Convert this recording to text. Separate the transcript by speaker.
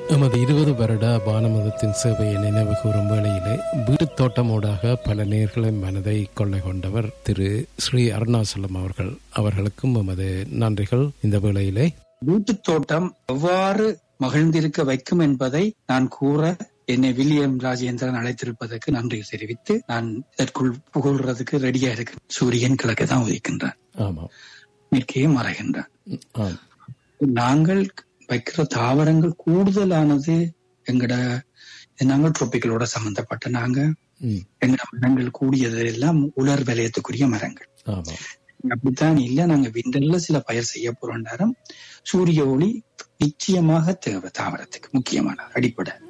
Speaker 1: எமது இருபது வருட பானமதத்தின் சேவையை நினைவு கூறும் வேளையிலே வீட்டுத் தோட்டமோடாக பல நேர்களை மனதை கொள்ளை கொண்டவர் திரு ஸ்ரீ அருணாசலம் அவர்கள் அவர்களுக்கும் எமது நன்றிகள் இந்த வேளையிலே
Speaker 2: வீட்டுத் தோட்டம் எவ்வாறு மகிழ்ந்திருக்க வைக்கும் என்பதை நான் கூற என்னை வில்லியம் ராஜேந்திரன் அழைத்திருப்பதற்கு நன்றி தெரிவித்து நான் இதற்குள் புகழ்றதுக்கு ரெடியா இருக்கு சூரியன் கிழக்கு தான் உதிக்கின்றான்
Speaker 1: ஆமாம்
Speaker 2: மேற்கே மறைகின்றான்
Speaker 1: ஆம்
Speaker 2: நாங்கள் வைக்கிற தாவரங்கள் கூடுதலானது எங்கட நாங்கள் ட்ரோபிகளோட சம்பந்தப்பட்ட நாங்க
Speaker 1: ம்,
Speaker 2: எங்கட மரங்கள் கூடியது எல்லாம் உலர் விலையத்துக்குரிய மரங்கள்
Speaker 1: ஆமாம்
Speaker 2: அப்படித்தான் இல்ல நாங்க விண்டல்ல சில பயிர் செய்ய போறோம் நேரம் சூரிய ஒளி நிச்சயமாக தேவை தாவரத்துக்கு முக்கியமான அடிப்படை